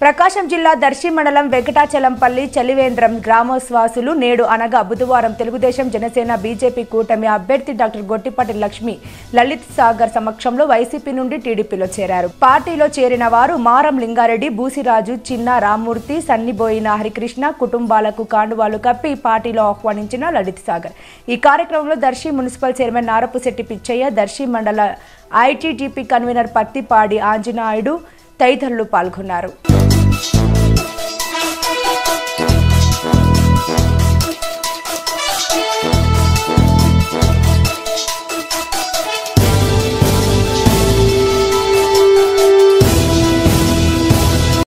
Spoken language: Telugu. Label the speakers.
Speaker 1: ప్రకాశం జిల్లా దర్శి మండలం వెంకటాచలంపల్లి చలివేంద్రం గ్రామవాసులు నేడు అనగా బుధవారం తెలుగుదేశం జనసేన బీజేపీ కూటమి అభ్యర్థి డాక్టర్ గొట్టిపాటి లక్ష్మి లలిత్ సాగర్ సమక్షంలో వైసీపీ నుండి టీడీపీలో చేరారు పార్టీలో చేరిన వారు మారం లింగారెడ్డి బూసిరాజు చిన్న రామ్మూర్తి సన్నిబోయిన హరికృష్ణ కుటుంబాలకు కాండువాలు కప్పి పార్టీలో ఆహ్వానించిన లలిత్ సాగర్ ఈ కార్యక్రమంలో దర్శి మున్సిపల్ చైర్మన్ నారపుశెట్టి పిచ్చయ్య దర్శి మండల ఐటీడీపీ కన్వీనర్ పత్తిపాడి ఆంజనాయుడు తదితరులు పాల్గొన్నారు